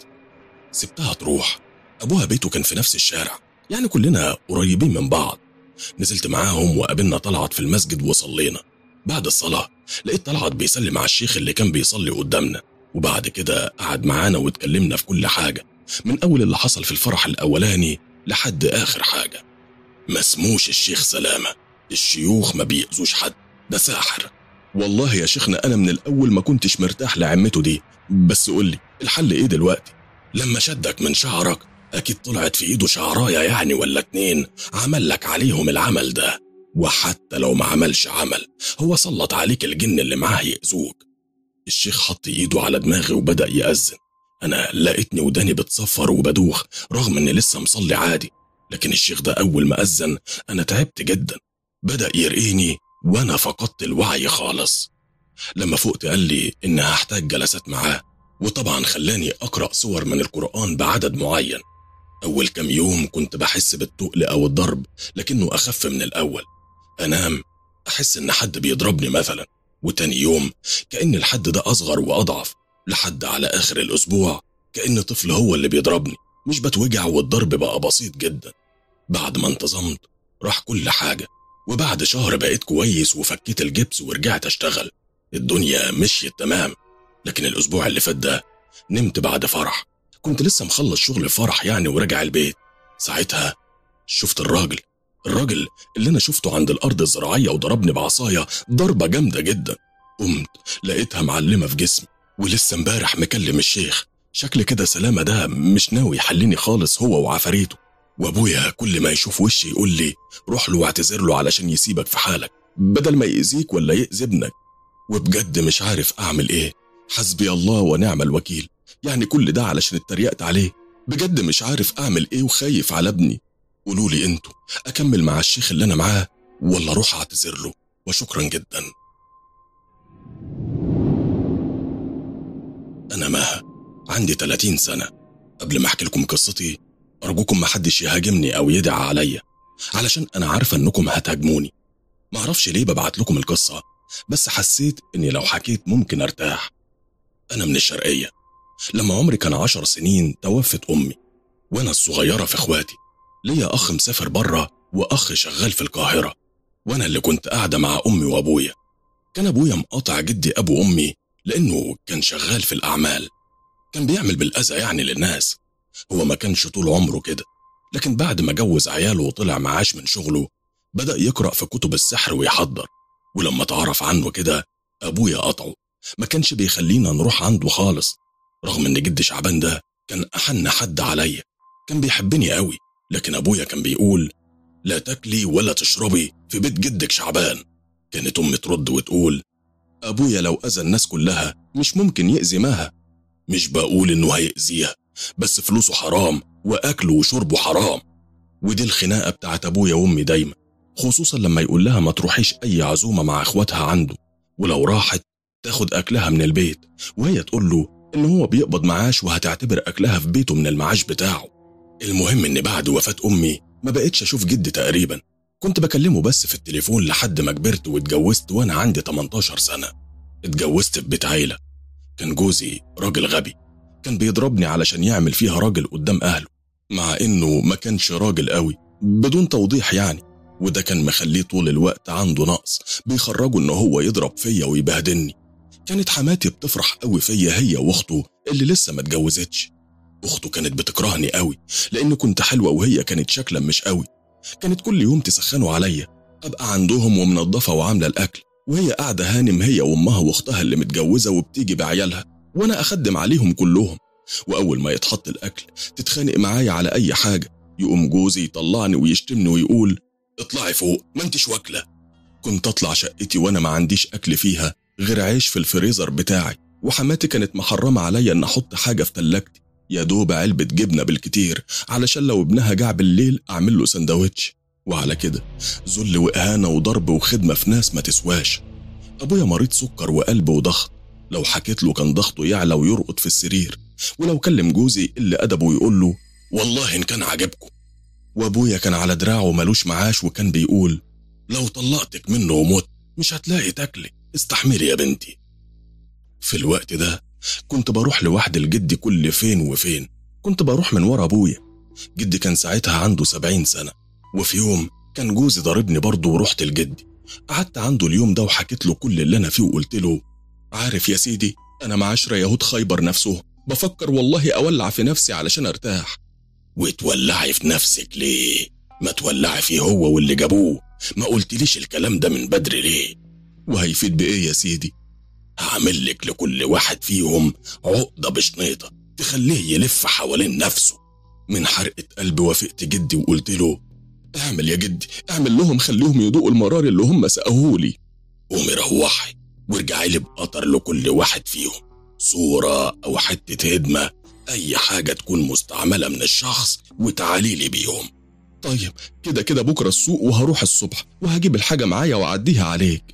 سبتها تروح ابوها بيته كان في نفس الشارع يعني كلنا قريبين من بعض نزلت معاهم وقابلنا طلعت في المسجد وصلينا بعد الصلاة لقيت طلعت بيسلم على الشيخ اللي كان بيصلي قدامنا وبعد كده قعد معانا واتكلمنا في كل حاجة من أول اللي حصل في الفرح الأولاني لحد آخر حاجة ما اسموش الشيخ سلامة الشيوخ ما بيأذوش حد ده ساحر والله يا شيخنا أنا من الأول ما كنتش مرتاح لعمته دي بس قولي الحل إيه دلوقتي لما شدك من شعرك أكيد طلعت في إيده شعراية يعني ولا اتنين عمل لك عليهم العمل ده وحتى لو ما عملش عمل هو سلط عليك الجن اللي معاه يأذوك الشيخ حط إيده على دماغي وبدأ يأذن أنا لقيتني وداني بتصفر وبدوخ رغم إني لسه مصلي عادي لكن الشيخ ده أول ما أذن أنا تعبت جدا بدأ يرقيني وأنا فقدت الوعي خالص لما فقت قال لي إن هحتاج جلسات معاه وطبعا خلاني أقرأ صور من القرآن بعدد معين أول كم يوم كنت بحس بالتقل أو الضرب لكنه أخف من الأول أنام أحس إن حد بيضربني مثلا وتاني يوم كأن الحد ده أصغر وأضعف لحد على آخر الأسبوع كأن طفل هو اللي بيضربني مش بتوجع والضرب بقى بسيط جدا بعد ما انتظمت راح كل حاجة وبعد شهر بقيت كويس وفكيت الجبس ورجعت أشتغل الدنيا مشيت تمام لكن الأسبوع اللي فات ده نمت بعد فرح كنت لسه مخلص شغل فرح يعني وراجع البيت ساعتها شفت الراجل الراجل اللي أنا شفته عند الأرض الزراعية وضربني بعصاية ضربة جامدة جدا قمت لقيتها معلمة في جسمي ولسه امبارح مكلم الشيخ شكل كده سلامة ده مش ناوي يحلني خالص هو وعفاريته وابويا كل ما يشوف وشي يقول لي روح له واعتذر له علشان يسيبك في حالك بدل ما يأذيك ولا يأذي ابنك وبجد مش عارف اعمل ايه حسبي الله ونعم الوكيل يعني كل ده علشان اتريقت عليه بجد مش عارف اعمل ايه وخايف على ابني قولوا لي انتوا اكمل مع الشيخ اللي انا معاه ولا اروح اعتذر له وشكرا جدا انا مها عندي 30 سنه قبل ما احكي لكم قصتي أرجوكم محدش يهاجمني أو يدعى عليا علشان أنا عارفة إنكم هتهاجموني معرفش ليه ببعت لكم القصة بس حسيت إني لو حكيت ممكن أرتاح أنا من الشرقية لما عمري كان عشر سنين توفت أمي وأنا الصغيرة في إخواتي ليا أخ مسافر بره وأخ شغال في القاهرة وأنا اللي كنت قاعدة مع أمي وأبويا كان أبويا مقاطع جدي أبو أمي لأنه كان شغال في الأعمال كان بيعمل بالأذى يعني للناس هو ما كانش طول عمره كده لكن بعد ما جوز عياله وطلع معاش من شغله بدأ يقرأ في كتب السحر ويحضر ولما تعرف عنه كده أبويا قطعه ما كانش بيخلينا نروح عنده خالص رغم إن جد شعبان ده كان أحن حد عليا كان بيحبني قوي لكن أبويا كان بيقول لا تاكلي ولا تشربي في بيت جدك شعبان كانت أمي ترد وتقول أبويا لو أذى الناس كلها مش ممكن يأذي مها مش بقول إنه هيأذيها بس فلوسه حرام واكله وشربه حرام ودي الخناقه بتاعت ابويا وامي دايما خصوصا لما يقول لها ما تروحيش اي عزومه مع اخواتها عنده ولو راحت تاخد اكلها من البيت وهي تقول له ان هو بيقبض معاش وهتعتبر اكلها في بيته من المعاش بتاعه المهم ان بعد وفاه امي ما بقتش اشوف جدي تقريبا كنت بكلمه بس في التليفون لحد ما كبرت واتجوزت وانا عندي 18 سنه اتجوزت في بيت عيله كان جوزي راجل غبي كان بيضربني علشان يعمل فيها راجل قدام أهله مع إنه ما كانش راجل قوي بدون توضيح يعني وده كان مخليه طول الوقت عنده نقص بيخرجه إن هو يضرب فيا ويبهدلني كانت حماتي بتفرح قوي فيا هي واخته اللي لسه ما اتجوزتش اخته كانت بتكرهني قوي لان كنت حلوه وهي كانت شكلا مش قوي كانت كل يوم تسخنوا عليا ابقى عندهم ومنضفه وعامله الاكل وهي قاعده هانم هي وامها واختها اللي متجوزه وبتيجي بعيالها وانا اخدم عليهم كلهم واول ما يتحط الاكل تتخانق معايا على اي حاجه يقوم جوزي يطلعني ويشتمني ويقول اطلعي فوق ما انتش واكلة كنت اطلع شقتي وانا ما عنديش اكل فيها غير عيش في الفريزر بتاعي وحماتي كانت محرمة عليا ان احط حاجة في تلاجتي يا دوب علبة جبنة بالكتير علشان لو ابنها جاع بالليل اعمل له سندوتش وعلى كده ذل واهانة وضرب وخدمة في ناس ما تسواش ابويا مريض سكر وقلب وضغط لو حكيت له كان ضغطه يعلى ويرقد في السرير ولو كلم جوزي اللي ادبه ويقول له والله ان كان عجبكم وابويا كان على دراعه ملوش معاش وكان بيقول لو طلقتك منه ومت مش هتلاقي تاكلي استحملي يا بنتي في الوقت ده كنت بروح لوحدي لجدي كل فين وفين كنت بروح من ورا ابويا جدي كان ساعتها عنده سبعين سنة وفي يوم كان جوزي ضاربني برضه ورحت لجدي قعدت عنده اليوم ده وحكيت له كل اللي انا فيه وقلت له عارف يا سيدي انا مع عشرة يهود خيبر نفسه بفكر والله اولع في نفسي علشان ارتاح وتولعي في نفسك ليه ما تولعي فيه هو واللي جابوه ما قلتليش الكلام ده من بدري ليه وهيفيد بايه يا سيدي هعمل لك لكل واحد فيهم عقدة بشنيطة تخليه يلف حوالين نفسه من حرقة قلب وافقت جدي وقلت له اعمل يا جدي اعمل لهم خليهم يدوقوا المرار اللي هم سقوهولي قومي روحي وارجعي لي بقطر لكل واحد فيهم صورة أو حتة هدمة أي حاجة تكون مستعملة من الشخص وتعالي لي بيهم طيب كده كده بكرة السوق وهروح الصبح وهجيب الحاجة معايا وأعديها عليك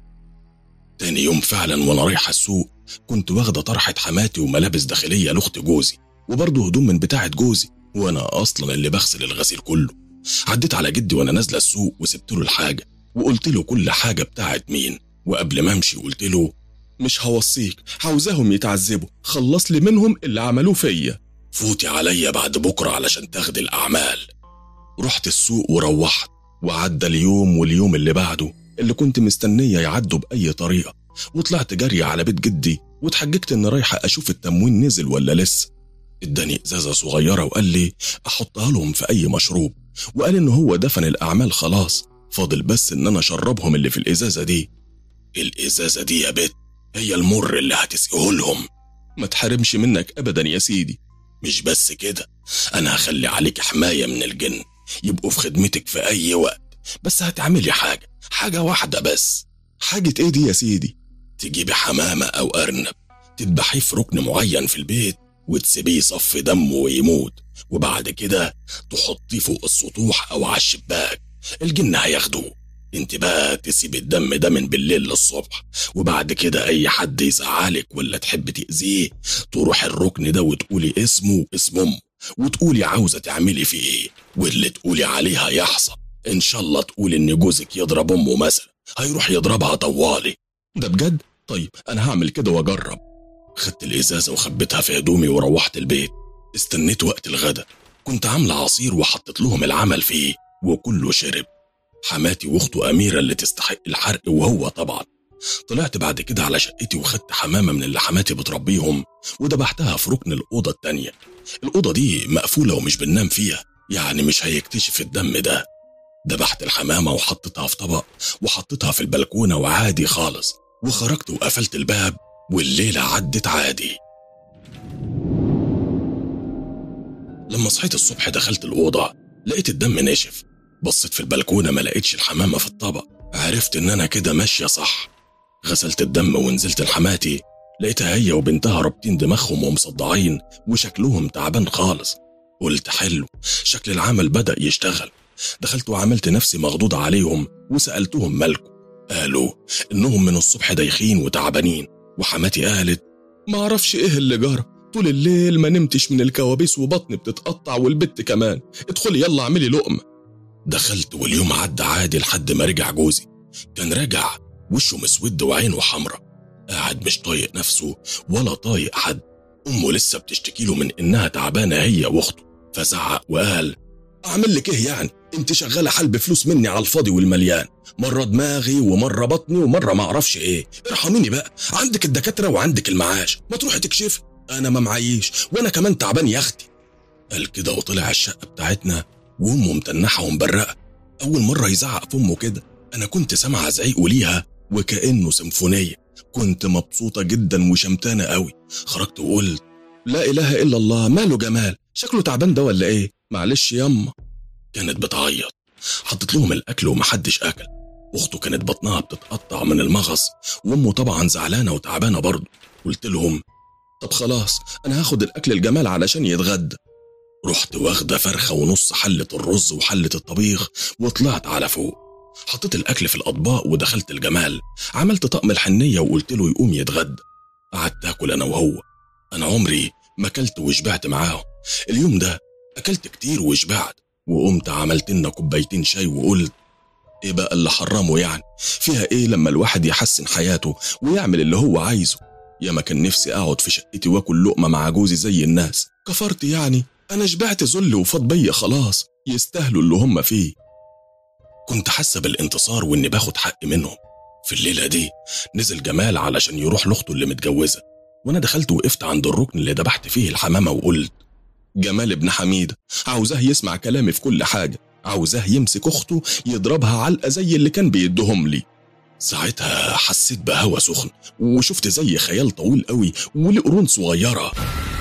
تاني يوم فعلا وأنا رايحة السوق كنت واخدة طرحة حماتي وملابس داخلية لأخت جوزي وبرضه هدوم من بتاعة جوزي وأنا أصلا اللي بغسل الغسيل كله عديت على جدي وأنا نازلة السوق وسبت له الحاجة وقلت له كل حاجة بتاعة مين وقبل ما امشي قلت له مش هوصيك عاوزاهم يتعذبوا خلص لي منهم اللي عملوه فيا فوتي عليا بعد بكرة علشان تاخدي الأعمال رحت السوق وروحت وعدى اليوم واليوم اللي بعده اللي كنت مستنية يعدوا بأي طريقة وطلعت جري على بيت جدي واتحججت إن رايحة أشوف التموين نزل ولا لسه اداني إزازة صغيرة وقال لي أحطها لهم في أي مشروب وقال إن هو دفن الأعمال خلاص فاضل بس إن أنا أشربهم اللي في الإزازة دي الإزازة دي يا بت هي المر اللي هتسقيه لهم ما تحرمش منك أبدا يا سيدي مش بس كده أنا هخلي عليك حماية من الجن يبقوا في خدمتك في أي وقت بس هتعملي حاجة حاجة واحدة بس حاجة إيه دي يا سيدي تجيبي حمامة أو أرنب تذبحيه في ركن معين في البيت وتسيبيه يصفي دمه ويموت وبعد كده تحطيه فوق السطوح أو على الشباك الجن هياخدوه انت بقى تسيب الدم ده من بالليل للصبح وبعد كده اي حد يزعلك ولا تحب تأذيه تروح الركن ده وتقولي اسمه اسم امه وتقولي عاوزة تعملي فيه ايه واللي تقولي عليه هيحصل ان شاء الله تقولي ان جوزك يضرب امه مثلا هيروح يضربها طوالي ده بجد طيب انا هعمل كده واجرب خدت الازازة وخبيتها في هدومي وروحت البيت استنيت وقت الغدا كنت عاملة عصير وحطيت لهم العمل فيه وكله شرب حماتي واخته أميرة اللي تستحق الحرق وهو طبعا طلعت بعد كده على شقتي وخدت حمامة من اللي حماتي بتربيهم وذبحتها في ركن الأوضة التانية الأوضة دي مقفولة ومش بننام فيها يعني مش هيكتشف الدم ده ذبحت الحمامة وحطيتها في طبق وحطيتها في البلكونة وعادي خالص وخرجت وقفلت الباب والليلة عدت عادي لما صحيت الصبح دخلت الأوضة لقيت الدم ناشف بصيت في البلكونة ما لقيتش الحمامة في الطبق عرفت إن أنا كده ماشية صح غسلت الدم ونزلت لحماتي لقيتها هي وبنتها رابطين دماغهم ومصدعين وشكلهم تعبان خالص قلت حلو شكل العمل بدأ يشتغل دخلت وعملت نفسي مغضوض عليهم وسألتهم مالكم قالوا إنهم من الصبح دايخين وتعبانين وحماتي قالت ما اعرفش ايه اللي جرى طول الليل ما نمتش من الكوابيس وبطني بتتقطع والبت كمان ادخلي يلا اعملي لقمه دخلت واليوم عدى عادي لحد ما رجع جوزي كان راجع وشه مسود وعينه حمرا قاعد مش طايق نفسه ولا طايق حد امه لسه بتشتكي له من انها تعبانه هي واخته فزعق وقال اعمل لك ايه يعني انت شغاله حلب فلوس مني على الفاضي والمليان مره دماغي ومره بطني ومره ما اعرفش ايه ارحميني بقى عندك الدكاتره وعندك المعاش ما تروحي تكشفي انا ما معيش وانا كمان تعبان يا اختي قال كده وطلع الشقه بتاعتنا وامه متنحه ومبرقه اول مره يزعق في امه كده انا كنت سامع زعيقه ليها وكانه سيمفونيه كنت مبسوطه جدا وشمتانه قوي خرجت وقلت لا اله الا الله ماله جمال شكله تعبان ده ولا ايه معلش ياما كانت بتعيط حطيت لهم الاكل ومحدش اكل اخته كانت بطنها بتتقطع من المغص وامه طبعا زعلانه وتعبانه برضه قلت لهم طب خلاص انا هاخد الاكل الجمال علشان يتغدى رحت واخده فرخه ونص حله الرز وحله الطبيخ وطلعت على فوق حطيت الاكل في الاطباق ودخلت الجمال عملت طقم الحنيه وقلت له يقوم يتغدى قعدت اكل انا وهو انا عمري ما اكلت وشبعت معاهم اليوم ده اكلت كتير وشبعت وقمت عملت لنا كوبايتين شاي وقلت ايه بقى اللي حرمه يعني فيها ايه لما الواحد يحسن حياته ويعمل اللي هو عايزه يا ما كان نفسي اقعد في شقتي واكل لقمه مع جوزي زي الناس كفرت يعني انا شبعت ذل وفاض بيا خلاص يستاهلوا اللي هم فيه كنت حاسه بالانتصار واني باخد حقي منهم في الليله دي نزل جمال علشان يروح لاخته اللي متجوزه وانا دخلت وقفت عند الركن اللي ذبحت فيه الحمامه وقلت جمال ابن حميده عاوزاه يسمع كلامي في كل حاجه عاوزاه يمسك اخته يضربها علقه زي اللي كان بيدهم لي ساعتها حسيت بهوا سخن وشفت زي خيال طويل قوي ولقرون صغيره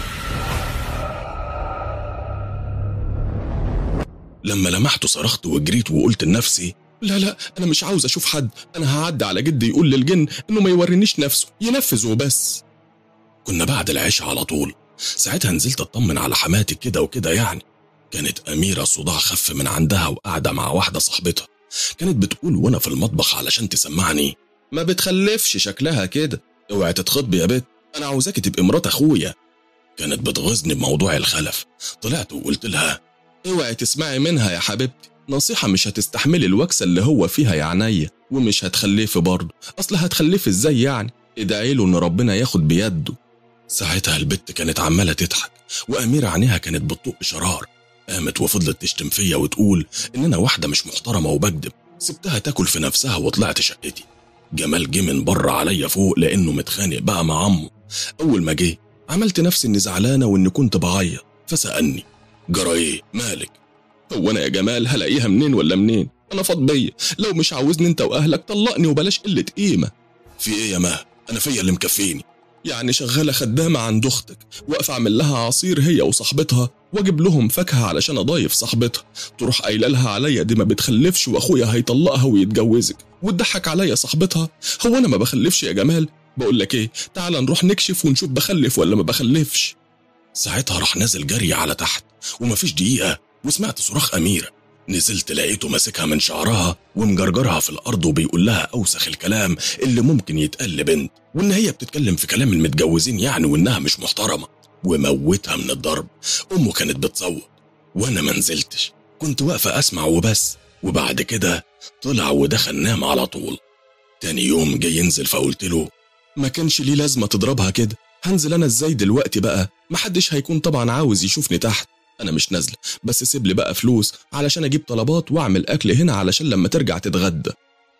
لما لمحته صرخت وجريت وقلت لنفسي لا لا انا مش عاوز اشوف حد انا هعدي على جدي يقول للجن انه ما يورينيش نفسه ينفذ وبس كنا بعد العشاء على طول ساعتها نزلت اطمن على حماتي كده وكده يعني كانت أميرة صداع خف من عندها وقاعدة مع واحدة صاحبتها كانت بتقول وأنا في المطبخ علشان تسمعني ما بتخلفش شكلها كده اوعي تتخطبي يا بت أنا عاوزاكي تبقي مرات أخويا كانت بتغيظني بموضوع الخلف طلعت وقلت لها اوعي تسمعي منها يا حبيبتي نصيحة مش هتستحملي الوكسة اللي هو فيها يا عينيا ومش هتخلفي برضه أصل هتخلفي ازاي يعني ادعي له إن ربنا ياخد بيده ساعتها البت كانت عمالة تضحك وأميرة عينيها كانت بتطق شرار قامت وفضلت تشتم فيا وتقول إن أنا واحدة مش محترمة وبكدب سبتها تاكل في نفسها وطلعت شقتي جمال جه من بره عليا فوق لأنه متخانق بقى مع عمه أول ما جه عملت نفسي إني زعلانة وإني كنت بعيط فسألني جرى إيه مالك هو أنا يا جمال هلاقيها منين ولا منين أنا فاض بيا لو مش عاوزني أنت وأهلك طلقني وبلاش قلة قيمة في إيه يا ماه أنا فيا اللي مكفيني يعني شغالة خدامة عند أختك واقفة أعمل لها عصير هي وصاحبتها وأجيب لهم فاكهة علشان أضايف صاحبتها تروح قايلة لها عليا دي ما بتخلفش وأخويا هيطلقها ويتجوزك وتضحك عليا صاحبتها هو أنا ما بخلفش يا جمال بقول لك إيه تعال نروح نكشف ونشوف بخلف ولا ما بخلفش ساعتها راح نازل جري على تحت ومفيش دقيقة وسمعت صراخ أميرة نزلت لقيته ماسكها من شعرها ومجرجرها في الأرض وبيقول لها أوسخ الكلام اللي ممكن يتقال لبنت وإن هي بتتكلم في كلام المتجوزين يعني وإنها مش محترمة وموتها من الضرب أمه كانت بتصوت وأنا ما نزلتش كنت واقفة أسمع وبس وبعد كده طلع ودخل نام على طول تاني يوم جاي ينزل فقلت له ما كانش ليه لازمة تضربها كده هنزل أنا إزاي دلوقتي بقى محدش هيكون طبعا عاوز يشوفني تحت انا مش نازله بس سيب لي بقى فلوس علشان اجيب طلبات واعمل اكل هنا علشان لما ترجع تتغدى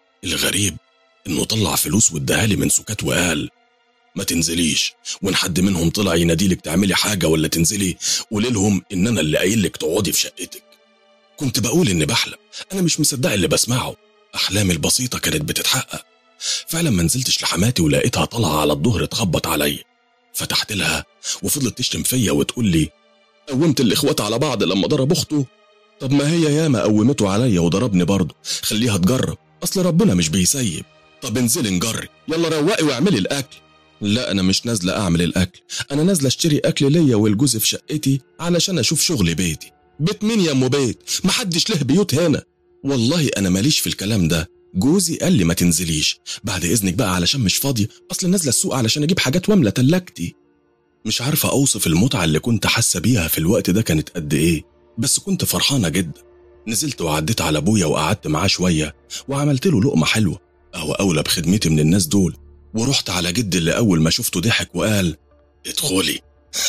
الغريب انه طلع فلوس واداها لي من سكات وقال ما تنزليش وان حد منهم طلع يناديلك تعملي حاجه ولا تنزلي قولي لهم ان انا اللي قايل لك تقعدي في شقتك كنت بقول اني بحلم انا مش مصدق اللي بسمعه احلامي البسيطه كانت بتتحقق فعلا ما نزلتش لحماتي ولقيتها طالعه على الظهر تخبط عليا فتحت لها وفضلت تشتم فيا وتقول لي قومت الاخوات على بعض لما ضرب اخته طب ما هي ياما قومته عليا وضربني برضه خليها تجرب اصل ربنا مش بيسيب طب انزلي نجري يلا روقي واعملي الاكل لا انا مش نازله اعمل الاكل انا نازله اشتري اكل ليا والجوز في شقتي علشان اشوف شغل بيتي بيت مين يا ام بيت محدش له بيوت هنا والله انا ماليش في الكلام ده جوزي قال لي ما تنزليش بعد اذنك بقى علشان مش فاضيه اصل نازله السوق علشان اجيب حاجات واملى تلاجتي مش عارفة أوصف المتعة اللي كنت حاسة بيها في الوقت ده كانت قد إيه بس كنت فرحانة جدا نزلت وعديت على أبويا وقعدت معاه شوية وعملت له لقمة حلوة أهو أولى بخدمتي من الناس دول ورحت على جدي اللي أول ما شفته ضحك وقال ادخلي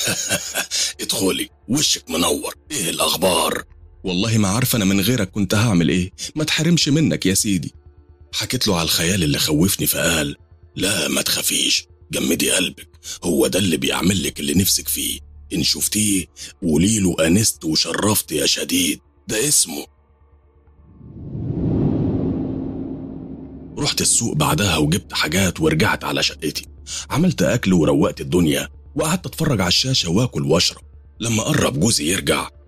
ادخلي وشك منور ايه الأخبار والله ما عارفة أنا من غيرك كنت هعمل إيه ما تحرمش منك يا سيدي حكيت له على الخيال اللي خوفني فقال لا ما تخافيش جمدي قلبك هو ده اللي بيعمل لك اللي نفسك فيه إن شفتيه قولي له أنست وشرفت يا شديد ده اسمه رحت السوق بعدها وجبت حاجات ورجعت على شقتي عملت أكل وروقت الدنيا وقعدت أتفرج على الشاشة وآكل وأشرب لما قرب جوزي يرجع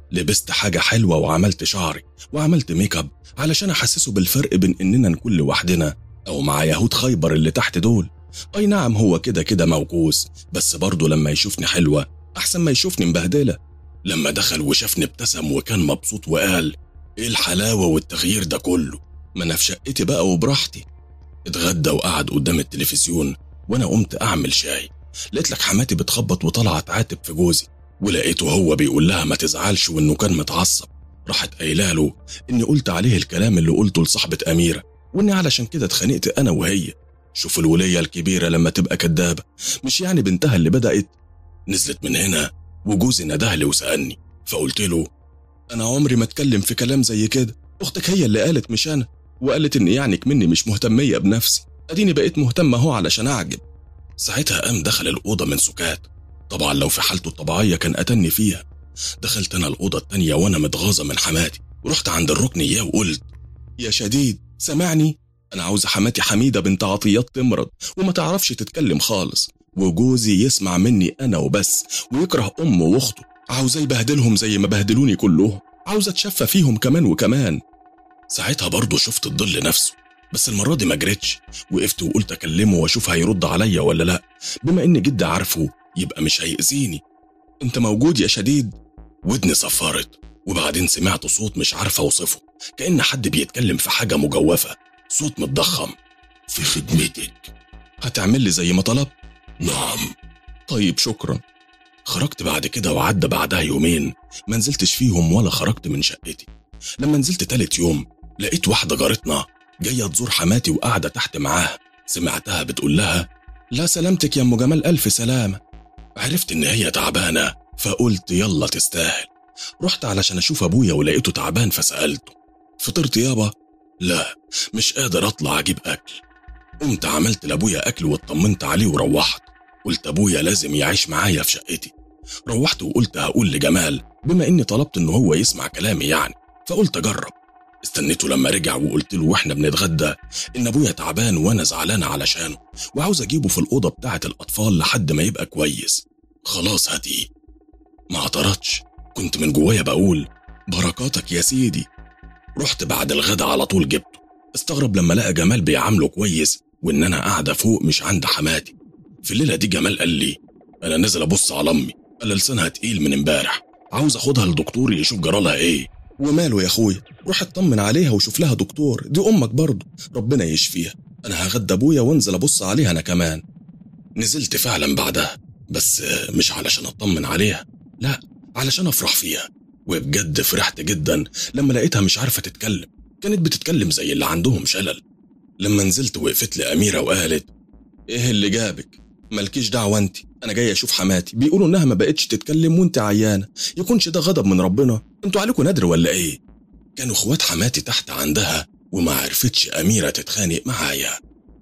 لبست حاجة حلوة وعملت شعري وعملت ميك اب علشان أحسسه بالفرق بين إننا نكون لوحدنا أو مع يهود خيبر اللي تحت دول أي نعم هو كده كده موكوس بس برضه لما يشوفني حلوة أحسن ما يشوفني مبهدلة لما دخل وشافني ابتسم وكان مبسوط وقال إيه الحلاوة والتغيير ده كله ما أنا في شقتي بقى وبراحتي اتغدى وقعد قدام التلفزيون وأنا قمت أعمل شاي لقيت لك حماتي بتخبط وطلعت تعاتب في جوزي ولقيته هو بيقول لها ما تزعلش وانه كان متعصب راحت قايله له اني قلت عليه الكلام اللي قلته لصاحبه اميره واني علشان كده اتخانقت انا وهي شوف الوليه الكبيره لما تبقى كدابه مش يعني بنتها اللي بدات نزلت من هنا وجوزي ندهلي وسالني فقلت له انا عمري ما اتكلم في كلام زي كده اختك هي اللي قالت مش انا وقالت ان يعني مني مش مهتميه بنفسي اديني بقيت مهتمه اهو علشان اعجب ساعتها قام دخل الاوضه من سكات طبعا لو في حالته الطبيعيه كان قتلني فيها دخلت انا الاوضه التانيه وانا متغاظه من حماتي ورحت عند الركن اياه وقلت يا شديد سمعني انا عاوزه حماتي حميده بنت عطيات تمرض وما تعرفش تتكلم خالص وجوزي يسمع مني انا وبس ويكره امه واخته عاوزه يبهدلهم زي ما بهدلوني كلهم عاوزه اتشفى فيهم كمان وكمان ساعتها برضه شفت الظل نفسه بس المرة دي ما جريتش وقفت وقلت أكلمه وأشوف هيرد عليا ولا لأ بما إن جدي عارفه يبقى مش هيأذيني أنت موجود يا شديد ودني صفرت وبعدين سمعت صوت مش عارف أوصفه كأن حد بيتكلم في حاجة مجوفة صوت متضخم في خدمتك هتعمل لي زي ما طلبت نعم طيب شكرا خرجت بعد كده وعدى بعدها يومين ما نزلتش فيهم ولا خرجت من شقتي لما نزلت تالت يوم لقيت واحدة جارتنا جاية تزور حماتي وقاعدة تحت معاها سمعتها بتقول لها لا سلامتك يا ام جمال ألف سلامة عرفت إن هي تعبانة فقلت يلا تستاهل رحت علشان أشوف أبويا ولقيته تعبان فسألته فطرت يابا لا مش قادر أطلع أجيب أكل قمت عملت لأبويا أكل واطمنت عليه وروحت قلت أبويا لازم يعيش معايا في شقتي روحت وقلت هقول لجمال بما إني طلبت إن هو يسمع كلامي يعني فقلت أجرب استنيته لما رجع وقلت له واحنا بنتغدى ان ابويا تعبان وانا زعلانه علشانه وعاوز اجيبه في الاوضه بتاعه الاطفال لحد ما يبقى كويس خلاص هاتيه ما اعترضش كنت من جوايا بقول بركاتك يا سيدي رحت بعد الغدا على طول جبته استغرب لما لقى جمال بيعامله كويس وان انا قاعده فوق مش عند حماتي في الليله دي جمال قال لي انا نازل ابص على امي قال لسانها تقيل من امبارح عاوز اخدها لدكتور يشوف جرالها ايه وماله يا اخويا روح اطمن عليها وشوف لها دكتور دي امك برضه ربنا يشفيها انا هغدى ابويا وانزل ابص عليها انا كمان نزلت فعلا بعدها بس مش علشان اطمن عليها لا علشان افرح فيها وبجد فرحت جدا لما لقيتها مش عارفه تتكلم كانت بتتكلم زي اللي عندهم شلل لما نزلت وقفت لي اميره وقالت ايه اللي جابك مالكيش دعوه انت انا جاي اشوف حماتي بيقولوا انها ما بقتش تتكلم وانت عيانه يكونش ده غضب من ربنا انتوا عليكم ندر ولا ايه كانوا اخوات حماتي تحت عندها وما عرفتش اميره تتخانق معايا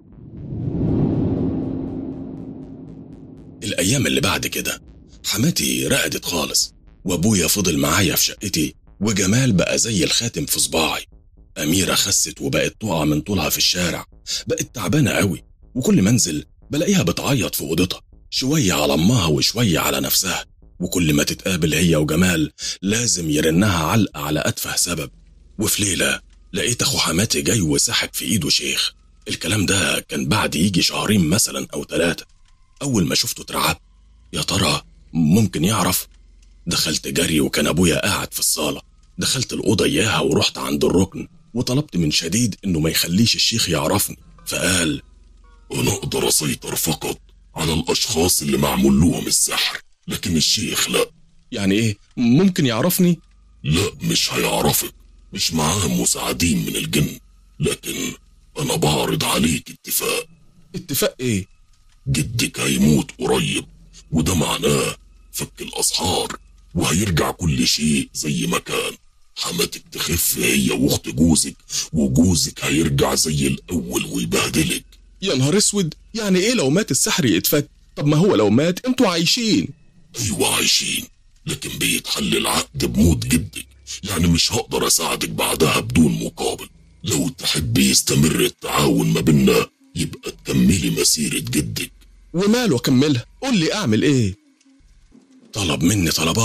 الايام اللي بعد كده حماتي رقدت خالص وابويا فضل معايا في شقتي وجمال بقى زي الخاتم في صباعي اميره خست وبقت تقع من طولها في الشارع بقت تعبانه قوي وكل ما انزل بلاقيها بتعيط في اوضتها شويه على امها وشويه على نفسها وكل ما تتقابل هي وجمال لازم يرنها علقه على اتفه سبب وفي ليله لقيت اخو حماتي جاي وساحب في ايده شيخ الكلام ده كان بعد يجي شهرين مثلا او ثلاثه اول ما شفته اترعبت يا ترى ممكن يعرف دخلت جري وكان ابويا قاعد في الصاله دخلت الاوضه اياها ورحت عند الركن وطلبت من شديد انه ما يخليش الشيخ يعرفني فقال انا اقدر اسيطر فقط على الاشخاص اللي معمول لهم السحر لكن الشيخ لا يعني ايه ممكن يعرفني لا مش هيعرفك مش معاه مساعدين من الجن لكن انا بعرض عليك اتفاق اتفاق ايه جدك هيموت قريب وده معناه فك الاسحار وهيرجع كل شيء زي ما كان حماتك تخف هي واخت جوزك وجوزك هيرجع زي الاول ويبهدلك يا نهار اسود يعني ايه لو مات السحر يتفك طب ما هو لو مات انتوا عايشين ايوه عايشين لكن بيتحل العقد بموت جدك يعني مش هقدر اساعدك بعدها بدون مقابل لو تحب يستمر التعاون ما بينا يبقى تكملي مسيرة جدك وماله اكملها قول لي اعمل ايه طلب مني طلبات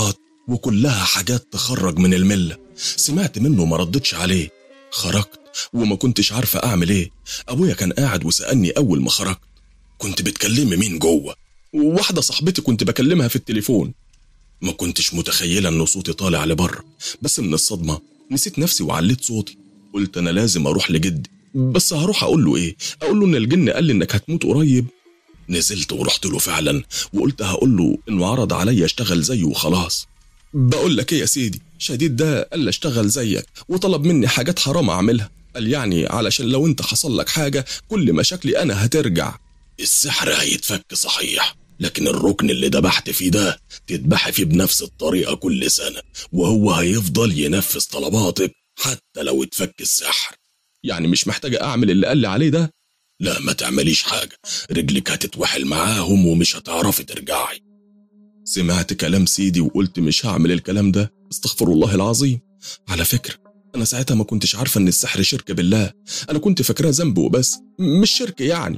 وكلها حاجات تخرج من الملة سمعت منه وما ردتش عليه خرجت وما كنتش عارفة أعمل إيه أبويا كان قاعد وسألني أول ما خرجت كنت بتكلمي مين جوه واحدة صاحبتي كنت بكلمها في التليفون ما كنتش متخيلة إن صوتي طالع لبره بس من الصدمة نسيت نفسي وعليت صوتي قلت أنا لازم أروح لجدي بس هروح أقول له إيه أقول له إن الجن قال لي إنك هتموت قريب نزلت ورحت له فعلا وقلت هقول له إنه عرض عليا أشتغل زيه وخلاص بقول لك ايه يا سيدي شديد ده قال لي اشتغل زيك وطلب مني حاجات حرام اعملها قال يعني علشان لو انت حصل لك حاجه كل مشاكلي انا هترجع السحر هيتفك صحيح لكن الركن اللي دبحت فيه ده تذبحي فيه بنفس الطريقة كل سنة وهو هيفضل ينفذ طلباتك حتى لو اتفك السحر يعني مش محتاجه اعمل اللي قال لي عليه ده لا ما تعمليش حاجة رجلك هتتوحل معاهم ومش هتعرفي ترجعي سمعت كلام سيدي وقلت مش هعمل الكلام ده استغفر الله العظيم على فكرة أنا ساعتها ما كنتش عارفة إن السحر شرك بالله أنا كنت فاكراه ذنب وبس مش شرك يعني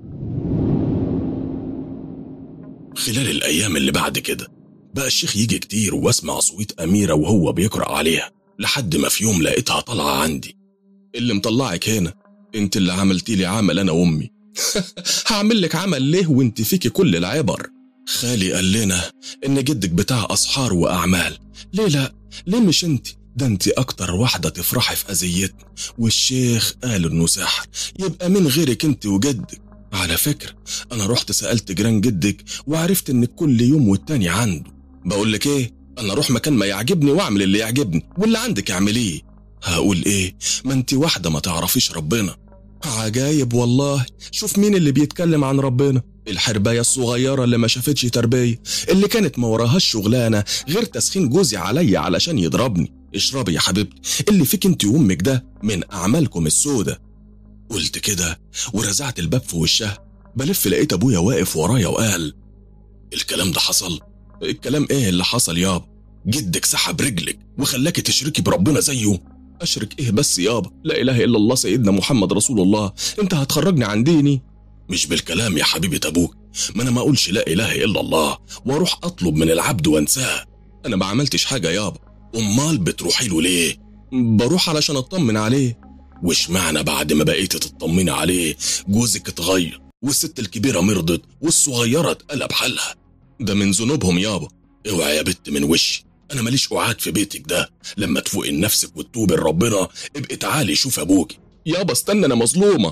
خلال الأيام اللي بعد كده بقى الشيخ يجي كتير واسمع صويت أميرة وهو بيقرأ عليها لحد ما في يوم لقيتها طالعة عندي اللي مطلعك هنا انت اللي عملتي لي عمل انا وامي هعمل لك عمل ليه وانت فيكي كل العبر خالي قال لنا ان جدك بتاع اسحار واعمال ليه لا ليه مش انت ده انت اكتر واحدة تفرحي في اذيتنا والشيخ قال انه سحر يبقى من غيرك انت وجدك على فكرة انا رحت سألت جيران جدك وعرفت انك كل يوم والتاني عنده بقول لك ايه انا اروح مكان ما يعجبني واعمل اللي يعجبني واللي عندك اعمليه هقول ايه ما انت واحدة ما تعرفيش ربنا عجايب والله شوف مين اللي بيتكلم عن ربنا الحرباية الصغيرة اللي ما شافتش تربية اللي كانت ما وراهاش شغلانة غير تسخين جوزي عليا علشان يضربني اشربي يا حبيبتي اللي فيك انت وامك ده من اعمالكم السودة قلت كده ورزعت الباب في وشها بلف لقيت ابويا واقف ورايا وقال الكلام ده حصل الكلام ايه اللي حصل يابا جدك سحب رجلك وخلاكي تشركي بربنا زيه اشرك ايه بس يابا لا اله الا الله سيدنا محمد رسول الله انت هتخرجني عن ديني مش بالكلام يا حبيبة أبوك ما أنا ما أقولش لا إله إلا الله وأروح أطلب من العبد وأنساه انا ما عملتش حاجة يابا أمال بتروحي له ليه بروح علشان اطمن عليه وش معنى بعد ما بقيتي تطمني عليه جوزك اتغير والست الكبيرة مرضت والصغيرة اتقلب حالها ده من ذنوبهم يابا اوعى يا بت من وشي انا ماليش قعاد في بيتك ده لما تفوقي لنفسك وتتوبي لربنا ابقي تعالي شوف ابوكي يابا استنى انا مظلومة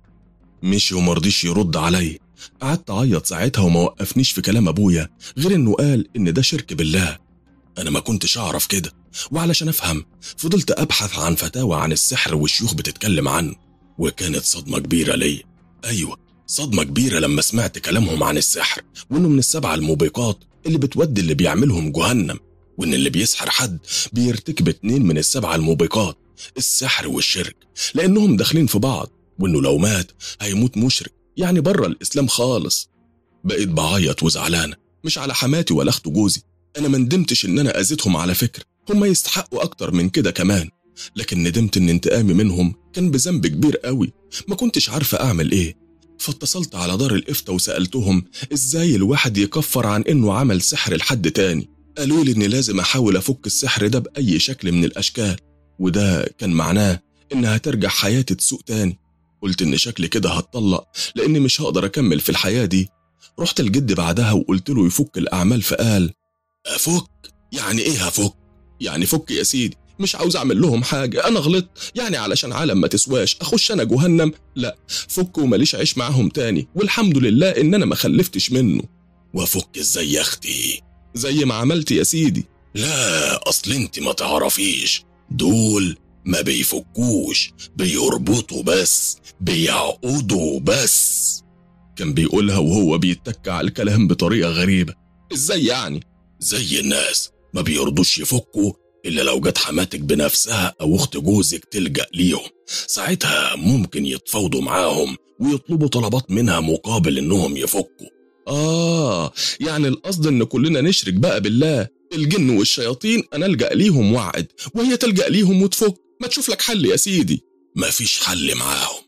مشي ومرضيش يرد عليا قعدت اعيط ساعتها وما وقفنيش في كلام ابويا غير انه قال ان ده شرك بالله انا ما كنتش اعرف كده وعلشان افهم فضلت ابحث عن فتاوى عن السحر والشيوخ بتتكلم عنه وكانت صدمة كبيرة ليا ايوه صدمة كبيرة لما سمعت كلامهم عن السحر وانه من السبع الموبقات اللي بتودي اللي بيعملهم جهنم وان اللي بيسحر حد بيرتكب اتنين من السبع الموبقات السحر والشرك لانهم داخلين في بعض وانه لو مات هيموت مشرك يعني بره الاسلام خالص بقيت بعيط وزعلانه مش على حماتي ولا اخت جوزي انا ما ندمتش ان انا اذيتهم على فكره هم يستحقوا اكتر من كده كمان لكن ندمت ان انتقامي منهم كان بذنب كبير قوي ما كنتش عارفه اعمل ايه فاتصلت على دار الافتاء وسالتهم ازاي الواحد يكفر عن انه عمل سحر لحد تاني قالوا لي اني لازم احاول افك السحر ده باي شكل من الاشكال وده كان معناه ان هترجع حياتي تسوق تاني قلت ان شكلي كده هتطلق لاني مش هقدر اكمل في الحياه دي رحت لجد بعدها وقلت له يفك الاعمال فقال افك يعني ايه هفك يعني فك يا سيدي مش عاوز اعمل لهم حاجه انا غلطت يعني علشان عالم ما تسواش اخش انا جهنم لا فك وماليش عيش معاهم تاني والحمد لله ان انا ما خلفتش منه وافك ازاي يا اختي زي ما عملت يا سيدي لا اصل انت ما تعرفيش دول ما بيفكوش بيربطوا بس بيعقدوا بس كان بيقولها وهو بيتك على الكلام بطريقه غريبه ازاي يعني زي الناس ما بيرضوش يفكوا إلا لو جت حماتك بنفسها أو أخت جوزك تلجأ ليهم ساعتها ممكن يتفاوضوا معاهم ويطلبوا طلبات منها مقابل إنهم يفكوا آه يعني القصد إن كلنا نشرك بقى بالله الجن والشياطين أنا ألجأ ليهم وعد وهي تلجأ ليهم وتفك ما تشوف لك حل يا سيدي مفيش حل معاهم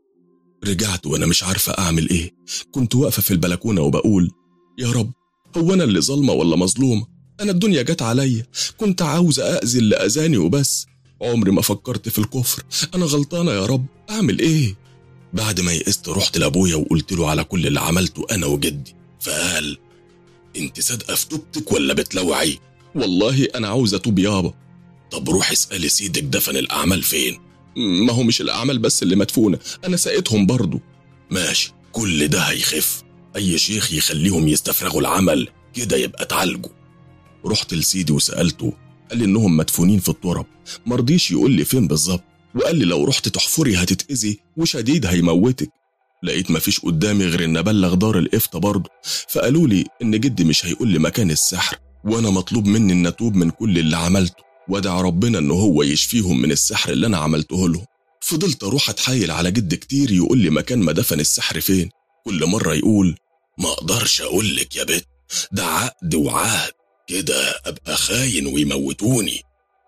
رجعت وأنا مش عارفة أعمل إيه كنت واقفة في البلكونة وبقول يا رب هو أنا اللي ظالمة ولا مظلومة أنا الدنيا جت عليا كنت عاوز أأذي اللي أذاني وبس عمري ما فكرت في الكفر أنا غلطانة يا رب أعمل إيه؟ بعد ما يئست رحت لأبويا وقلت له على كل اللي عملته أنا وجدي فقال انت صادقة في توبتك ولا بتلوعي؟ والله أنا عاوز أتوب يابا طب روح اسألي سيدك دفن الأعمال فين؟ ما هو مش الأعمال بس اللي مدفونة أنا سقيتهم برضو ماشي كل ده هيخف أي شيخ يخليهم يستفرغوا العمل كده يبقى اتعالجوا رحت لسيدي وسألته قال لي إنهم مدفونين في التراب مرضيش يقول لي فين بالظبط وقال لي لو رحت تحفري هتتأذي وشديد هيموتك لقيت مفيش قدامي غير ان ابلغ دار الافتاء برضه فقالوا لي ان جدي مش هيقول لي مكان السحر وانا مطلوب مني ان اتوب من كل اللي عملته وادعي ربنا ان هو يشفيهم من السحر اللي انا عملته لهم فضلت اروح اتحايل على جد كتير يقول لي مكان ما دفن السحر فين كل مره يقول ما اقدرش اقول لك يا بت ده عقد وعهد كده ابقى خاين ويموتوني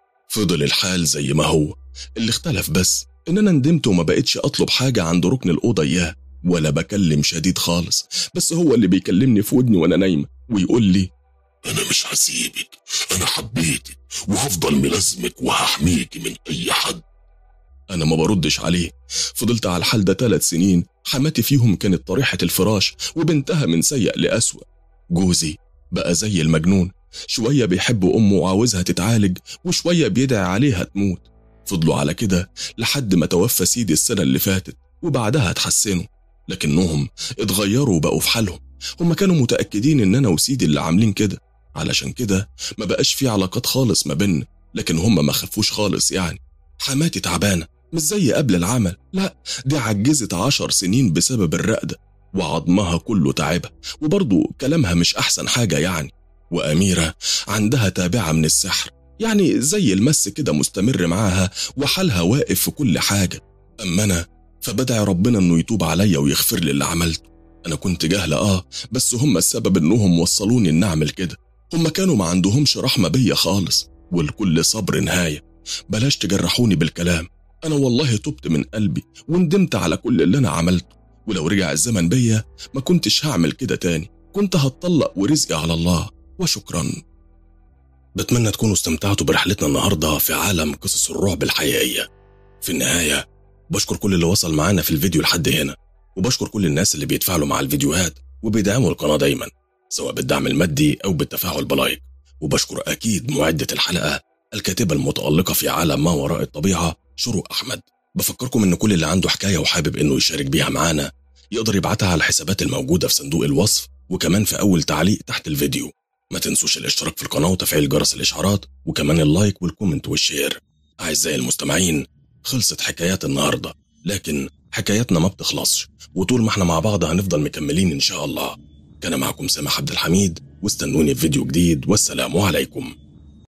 فضل الحال زي ما هو اللي اختلف بس ان انا ندمت وما بقتش اطلب حاجه عند ركن الاوضه اياه ولا بكلم شديد خالص بس هو اللي بيكلمني في ودني وانا نايمه ويقول لي انا مش هسيبك انا حبيتك وهفضل ملازمك وهحميك من اي حد انا ما بردش عليه فضلت على الحال ده ثلاث سنين حماتي فيهم كانت طريحه الفراش وبنتها من سيء لأسوأ جوزي بقى زي المجنون شويه بيحب امه وعاوزها تتعالج وشويه بيدعي عليها تموت فضلوا على كده لحد ما توفى سيدي السنه اللي فاتت وبعدها اتحسنوا لكنهم اتغيروا وبقوا في حالهم هم كانوا متاكدين ان انا وسيدي اللي عاملين كده علشان كده ما بقاش في علاقات خالص ما بيننا لكن هم ما خافوش خالص يعني حماتي تعبانه مش زي قبل العمل لا دي عجزت عشر سنين بسبب الرقدة وعظمها كله تعبها وبرضه كلامها مش أحسن حاجة يعني وأميرة عندها تابعة من السحر يعني زي المس كده مستمر معاها وحالها واقف في كل حاجة أما أنا فبدعي ربنا إنه يتوب عليا ويغفر لي اللي عملته أنا كنت جاهلة آه بس هم السبب إنهم وصلوني إن أعمل كده هم كانوا ما عندهمش رحمة بيا خالص والكل صبر نهاية بلاش تجرحوني بالكلام أنا والله تبت من قلبي وندمت على كل اللي أنا عملته ولو رجع الزمن بيا ما كنتش هعمل كده تاني كنت هتطلق ورزقي على الله وشكرا بتمنى تكونوا استمتعتوا برحلتنا النهاردة في عالم قصص الرعب الحقيقية في النهاية بشكر كل اللي وصل معانا في الفيديو لحد هنا وبشكر كل الناس اللي بيتفاعلوا مع الفيديوهات وبيدعموا القناة دايما سواء بالدعم المادي أو بالتفاعل بلايك وبشكر أكيد معدة الحلقة الكاتبة المتألقة في عالم ما وراء الطبيعة شروق أحمد بفكركم إن كل اللي عنده حكاية وحابب إنه يشارك بيها معانا يقدر يبعتها على الحسابات الموجودة في صندوق الوصف وكمان في أول تعليق تحت الفيديو ما تنسوش الاشتراك في القناة وتفعيل جرس الإشعارات وكمان اللايك والكومنت والشير أعزائي المستمعين خلصت حكايات النهاردة لكن حكاياتنا ما بتخلصش وطول ما احنا مع بعض هنفضل مكملين إن شاء الله كان معكم سامح عبد الحميد واستنوني في فيديو جديد والسلام عليكم